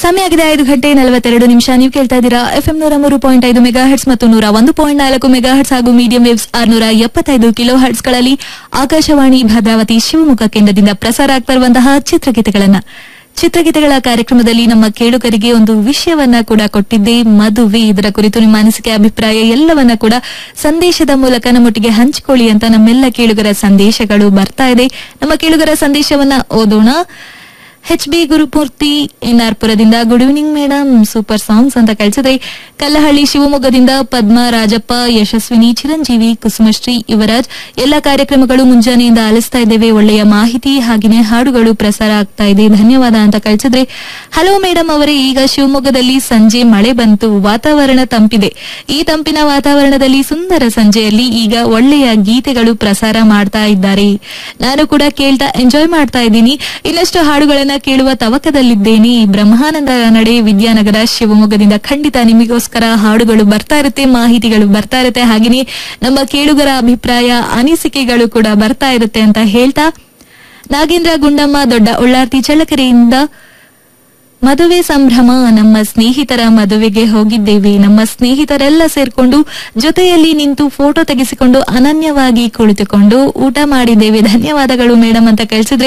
ಸಮಯ ಆಗಿದೆ ಐದು ಗಂಟೆ ನಲವತ್ತೆರಡು ನಿಮಿಷ ನೀವು ಕೇಳ್ತಾ ಇದ್ದೀರಾ ಎಫ್ಎಂ ನೂರ ಮೂರು ಪಾಯಿಂಟ್ ಐದು ಮೆಗಾ ಹರ್ಟ್ಸ್ ಮತ್ತು ನೂರ ಒಂದು ಪಾಯಿಂಟ್ ನಾಲ್ಕು ಮೆಗಾ ಹರ್ಟ್ಸ್ ಹಾಗೂ ಮೀಡಿಯಂ ವೇವ್ಸ್ ಆರ್ನೂರ ಎಪ್ಪತ್ತೈದು ಕಿಲೋ ಹರ್ಟ್ಸ್ ಗಳಲ್ಲಿ ಆಕಾಶವಾಣಿ ಭದ್ರಾವತಿ ಶಿವಮೊಗ್ಗ ಕೇಂದ್ರದಿಂದ ಪ್ರಸಾರ ಆಗ್ತಾ ಇರುವಂತಹ ಚಿತ್ರಗೀತೆಗಳನ್ನ ಚಿತ್ರಗೀತೆಗಳ ಕಾರ್ಯಕ್ರಮದಲ್ಲಿ ನಮ್ಮ ಕೇಳುಗರಿಗೆ ಒಂದು ವಿಷಯವನ್ನ ಕೂಡ ಕೊಟ್ಟಿದ್ದೆ ಮದುವೆ ಇದರ ಕುರಿತು ನಿಮ್ಮ ಅನಿಸಿಕೆ ಅಭಿಪ್ರಾಯ ಎಲ್ಲವನ್ನ ಕೂಡ ಸಂದೇಶದ ಮೂಲಕ ನಮ್ಮೊಟ್ಟಿಗೆ ಹಂಚಿಕೊಳ್ಳಿ ಅಂತ ನಮ್ಮೆಲ್ಲ ಕೇಳುಗರ ಸಂದೇಶಗಳು ಬರ್ತಾ ಇದೆ ನಮ್ಮ ಕೇಳುಗರ ಸಂದೇಶವನ್ನ ಓದೋಣ ಎಚ್ ಬಿ ಗುರುಮೂರ್ತಿ ಎನ್ಆರ್ಪುರದಿಂದ good evening madam super songs ಅಂತ ಕಳಿಸಿದ್ರೆ ಕಲ್ಲಹಳ್ಳಿ ಶಿವಮೊಗ್ಗದಿಂದ ಪದ್ಮ ರಾಜಪ್ಪ ಯಶಸ್ವಿನಿ ಚಿರಂಜೀವಿ ಕುಸುಮಶ್ರೀ ಯುವರಾಜ್ ಎಲ್ಲ ಕಾರ್ಯಕ್ರಮಗಳು ಮುಂಜಾನೆಯಿಂದ ಆಲಿಸ್ತಾ ಇದ್ದೇವೆ ಒಳ್ಳೆಯ ಮಾಹಿತಿ ಹಾಗೆಯೇ ಹಾಡುಗಳು ಪ್ರಸಾರ ಆಗ್ತಾ ಇದೆ ಧನ್ಯವಾದ ಅಂತ ಕಳಿಸಿದ್ರೆ ಹಲೋ ಮೇಡಮ್ ಅವರೇ ಈಗ ಶಿವಮೊಗ್ಗದಲ್ಲಿ ಸಂಜೆ ಮಳೆ ಬಂತು ವಾತಾವರಣ ತಂಪಿದೆ ಈ ತಂಪಿನ ವಾತಾವರಣದಲ್ಲಿ ಸುಂದರ ಸಂಜೆಯಲ್ಲಿ ಈಗ ಒಳ್ಳೆಯ ಗೀತೆಗಳು ಪ್ರಸಾರ ಮಾಡ್ತಾ ಇದ್ದಾರೆ ನಾನು ಕೂಡ ಕೇಳ್ತಾ ಎಂಜಾಯ್ ಮಾಡ್ತಾ ಇದ್ದೀನಿ ಇನ್ನಷ್ಟು ಹಾಡುಗಳನ್ನ ಕೇಳುವ ತವಕದಲ್ಲಿದ್ದೇನೆ ಬ್ರಹ್ಮಾನಂದ ನಡೆ ವಿದ್ಯಾನಗರ ಶಿವಮೊಗ್ಗದಿಂದ ಖಂಡಿತ ನಿಮಗೋಸ್ಕರ ಹಾಡುಗಳು ಬರ್ತಾ ಇರುತ್ತೆ ಮಾಹಿತಿಗಳು ಬರ್ತಾ ಇರುತ್ತೆ ಹಾಗೆಯೇ ನಮ್ಮ ಕೇಳುಗರ ಅಭಿಪ್ರಾಯ ಅನಿಸಿಕೆಗಳು ಕೂಡ ಬರ್ತಾ ಇರುತ್ತೆ ಅಂತ ಹೇಳ್ತಾ ನಾಗೇಂದ್ರ ಗುಂಡಮ್ಮ ದೊಡ್ಡ ಉಳ್ಳಾರ್ತಿ ಚಳ್ಳಕೆರೆಯಿಂದ ಮದುವೆ ಸಂಭ್ರಮ ನಮ್ಮ ಸ್ನೇಹಿತರ ಮದುವೆಗೆ ಹೋಗಿದ್ದೇವೆ ನಮ್ಮ ಸ್ನೇಹಿತರೆಲ್ಲ ಸೇರ್ಕೊಂಡು ಜೊತೆಯಲ್ಲಿ ನಿಂತು ಫೋಟೋ ತೆಗೆಸಿಕೊಂಡು ಅನನ್ಯವಾಗಿ ಕುಳಿತುಕೊಂಡು ಊಟ ಮಾಡಿದ್ದೇವೆ ಧನ್ಯವಾದಗಳು ಮೇಡಮ್ ಅಂತ ಕಳಿಸಿದ್ರೆ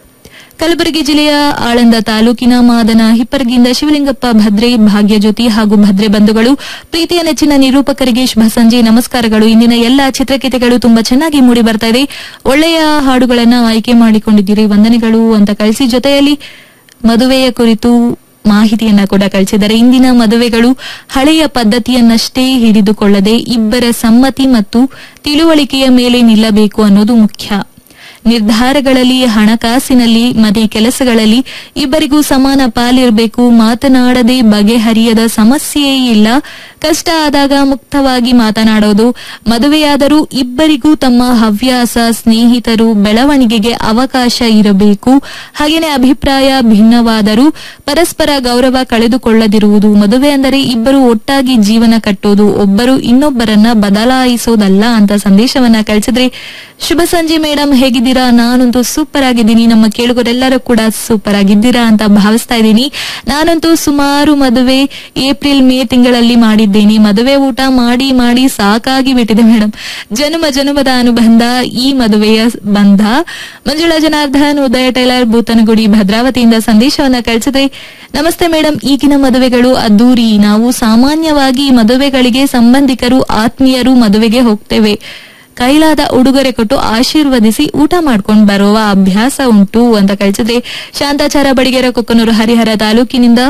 ಕಲಬುರಗಿ ಜಿಲ್ಲೆಯ ಆಳಂದ ತಾಲೂಕಿನ ಮಾದನ ಹಿಪ್ಪರಗಿಯಿಂದ ಶಿವಲಿಂಗಪ್ಪ ಭದ್ರೆ ಭಾಗ್ಯಜ್ಯೋತಿ ಹಾಗೂ ಭದ್ರೆ ಬಂಧುಗಳು ಪ್ರೀತಿಯ ನೆಚ್ಚಿನ ನಿರೂಪಕರಿಗೆ ಶುಭ ಸಂಜೆ ನಮಸ್ಕಾರಗಳು ಇಂದಿನ ಎಲ್ಲ ಚಿತ್ರಕೀತೆಗಳು ತುಂಬಾ ಚೆನ್ನಾಗಿ ಮೂಡಿ ಬರ್ತಾ ಇದೆ ಒಳ್ಳೆಯ ಹಾಡುಗಳನ್ನ ಆಯ್ಕೆ ಮಾಡಿಕೊಂಡಿದ್ದೀರಿ ವಂದನೆಗಳು ಅಂತ ಕಳಿಸಿ ಜೊತೆಯಲ್ಲಿ ಮದುವೆಯ ಕುರಿತು ಮಾಹಿತಿಯನ್ನ ಕೂಡ ಕಳಿಸಿದ್ದಾರೆ ಇಂದಿನ ಮದುವೆಗಳು ಹಳೆಯ ಪದ್ಧತಿಯನ್ನಷ್ಟೇ ಹಿಡಿದುಕೊಳ್ಳದೆ ಇಬ್ಬರ ಸಮ್ಮತಿ ಮತ್ತು ತಿಳುವಳಿಕೆಯ ಮೇಲೆ ನಿಲ್ಲಬೇಕು ಅನ್ನೋದು ಮುಖ್ಯ ನಿರ್ಧಾರಗಳಲ್ಲಿ ಹಣಕಾಸಿನಲ್ಲಿ ಮನೆ ಕೆಲಸಗಳಲ್ಲಿ ಇಬ್ಬರಿಗೂ ಸಮಾನ ಪಾಲಿರಬೇಕು ಮಾತನಾಡದೆ ಬಗೆಹರಿಯದ ಸಮಸ್ಯೆಯೇ ಇಲ್ಲ ಕಷ್ಟ ಆದಾಗ ಮುಕ್ತವಾಗಿ ಮಾತನಾಡೋದು ಮದುವೆಯಾದರೂ ಇಬ್ಬರಿಗೂ ತಮ್ಮ ಹವ್ಯಾಸ ಸ್ನೇಹಿತರು ಬೆಳವಣಿಗೆಗೆ ಅವಕಾಶ ಇರಬೇಕು ಹಾಗೇನೆ ಅಭಿಪ್ರಾಯ ಭಿನ್ನವಾದರೂ ಪರಸ್ಪರ ಗೌರವ ಕಳೆದುಕೊಳ್ಳದಿರುವುದು ಮದುವೆ ಅಂದರೆ ಇಬ್ಬರು ಒಟ್ಟಾಗಿ ಜೀವನ ಕಟ್ಟೋದು ಒಬ್ಬರು ಇನ್ನೊಬ್ಬರನ್ನ ಬದಲಾಯಿಸೋದಲ್ಲ ಅಂತ ಸಂದೇಶವನ್ನ ಕಳಿಸಿದ್ರೆ ಶುಭ ಸಂಜೆ ಮೇಡಮ್ ಹೇಗಿದ್ದೀರಾ ನಾನಂತೂ ಸೂಪರ್ ಆಗಿದ್ದೀನಿ ನಮ್ಮ ಕೇಳುಗರೆಲ್ಲರೂ ಕೂಡ ಸೂಪರ್ ಆಗಿದ್ದೀರಾ ಅಂತ ಭಾವಿಸ್ತಾ ಇದ್ದೀನಿ ನಾನಂತೂ ಸುಮಾರು ಮದುವೆ ಏಪ್ರಿಲ್ ಮೇ ತಿಂಗಳಲ್ಲಿ ಮಾಡಿದ್ದೇನೆ ಮದುವೆ ಊಟ ಮಾಡಿ ಮಾಡಿ ಸಾಕಾಗಿ ಬಿಟ್ಟಿದೆ ಮೇಡಮ್ ಜನ್ಮ ಜನ್ಮದ ಅನುಬಂಧ ಈ ಮದುವೆಯ ಬಂಧ ಮಂಜುಳಾ ಜನಾರ್ದನ್ ಉದಯ ಟೈಲರ್ ಬೂತನಗುಡಿ ಭದ್ರಾವತಿಯಿಂದ ಸಂದೇಶವನ್ನ ಕಳಿಸಿದೆ ನಮಸ್ತೆ ಮೇಡಮ್ ಈಗಿನ ಮದುವೆಗಳು ಅದ್ದೂರಿ ನಾವು ಸಾಮಾನ್ಯವಾಗಿ ಮದುವೆಗಳಿಗೆ ಸಂಬಂಧಿಕರು ಆತ್ಮೀಯರು ಮದುವೆಗೆ ಹೋಗ್ತೇವೆ ಕೈಲಾದ ಉಡುಗೊರೆ ಕೊಟ್ಟು ಆಶೀರ್ವದಿಸಿ ಊಟ ಮಾಡ್ಕೊಂಡು ಬರುವ ಅಭ್ಯಾಸ ಉಂಟು ಅಂತ ಕಳಿಸಿದ್ರೆ ಶಾಂತಾಚಾರ ಬಡಿಗೆರ ಕೊಕ್ಕನೂರು ಹರಿಹರ ತಾಲೂಕಿನಿಂದ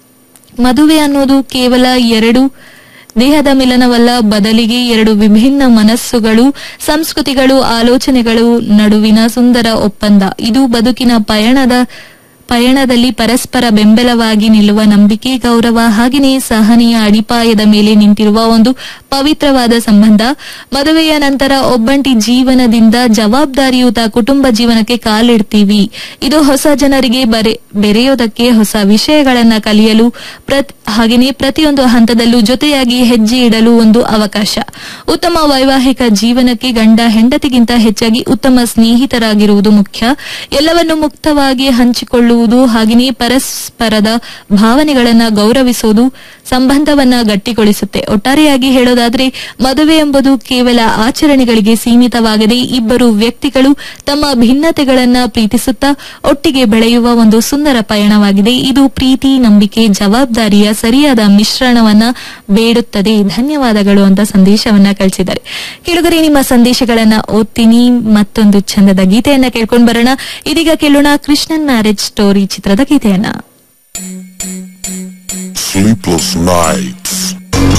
ಮದುವೆ ಅನ್ನೋದು ಕೇವಲ ಎರಡು ದೇಹದ ಮಿಲನವಲ್ಲ ಬದಲಿಗೆ ಎರಡು ವಿಭಿನ್ನ ಮನಸ್ಸುಗಳು ಸಂಸ್ಕೃತಿಗಳು ಆಲೋಚನೆಗಳು ನಡುವಿನ ಸುಂದರ ಒಪ್ಪಂದ ಇದು ಬದುಕಿನ ಪಯಣದ ಪಯಣದಲ್ಲಿ ಪರಸ್ಪರ ಬೆಂಬಲವಾಗಿ ನಿಲ್ಲುವ ನಂಬಿಕೆ ಗೌರವ ಹಾಗೆಯೇ ಸಹನೆಯ ಅಡಿಪಾಯದ ಮೇಲೆ ನಿಂತಿರುವ ಒಂದು ಪವಿತ್ರವಾದ ಸಂಬಂಧ ಮದುವೆಯ ನಂತರ ಒಬ್ಬಂಟಿ ಜೀವನದಿಂದ ಜವಾಬ್ದಾರಿಯುತ ಕುಟುಂಬ ಜೀವನಕ್ಕೆ ಕಾಲಿಡ್ತೀವಿ ಇದು ಹೊಸ ಜನರಿಗೆ ಬರೆ ಬೆರೆಯೋದಕ್ಕೆ ಹೊಸ ವಿಷಯಗಳನ್ನ ಕಲಿಯಲು ಪ್ರತ್- ಹಾಗೆಯೇ ಪ್ರತಿಯೊಂದು ಹಂತದಲ್ಲೂ ಜೊತೆಯಾಗಿ ಹೆಜ್ಜೆ ಇಡಲು ಒಂದು ಅವಕಾಶ ಉತ್ತಮ ವೈವಾಹಿಕ ಜೀವನಕ್ಕೆ ಗಂಡ ಹೆಂಡತಿಗಿಂತ ಹೆಚ್ಚಾಗಿ ಉತ್ತಮ ಸ್ನೇಹಿತರಾಗಿರುವುದು ಮುಖ್ಯ ಎಲ್ಲವನ್ನು ಮುಕ್ತವಾಗಿ ಹಂಚಿಕೊಳ್ಳುವುದು ಹಾಗೆಯೇ ಪರಸ್ಪರದ ಭಾವನೆಗಳನ್ನ ಗೌರವಿಸುವುದು ಸಂಬಂಧವನ್ನ ಗಟ್ಟಿಗೊಳಿಸುತ್ತೆ ಒಟ್ಟಾರೆಯಾಗಿ ಹೇಳೋದಾದ್ರೆ ಮದುವೆ ಎಂಬುದು ಕೇವಲ ಆಚರಣೆಗಳಿಗೆ ಸೀಮಿತವಾಗದೆ ಇಬ್ಬರು ವ್ಯಕ್ತಿಗಳು ತಮ್ಮ ಭಿನ್ನತೆಗಳನ್ನ ಪ್ರೀತಿಸುತ್ತಾ ಒಟ್ಟಿಗೆ ಬೆಳೆಯುವ ಒಂದು ಸುಂದರ ಪಯಣವಾಗಿದೆ ಇದು ಪ್ರೀತಿ ನಂಬಿಕೆ ಜವಾಬ್ದಾರಿಯ ಸರಿಯಾದ ಮಿಶ್ರಣವನ್ನ ಬೇಡುತ್ತದೆ ಧನ್ಯವಾದಗಳು ಅಂತ ಸಂದೇಶವನ್ನ ಕಳಿಸಿದ್ದಾರೆ ಕೇಳುಗರೆ ನಿಮ್ಮ ಸಂದೇಶಗಳನ್ನ ಓದ್ತೀನಿ ಮತ್ತೊಂದು ಚಂದದ ಗೀತೆಯನ್ನ ಕೇಳ್ಕೊಂಡ್ ಬರೋಣ ಇದೀಗ ಕೇಳೋಣ ಕೃಷ್ಣನ್ ಮ್ಯಾರೇಜ್ ಸ್ಟೋರಿ ಚಿತ್ರದ ಗೀತೆಯನ್ನ Sleepless night.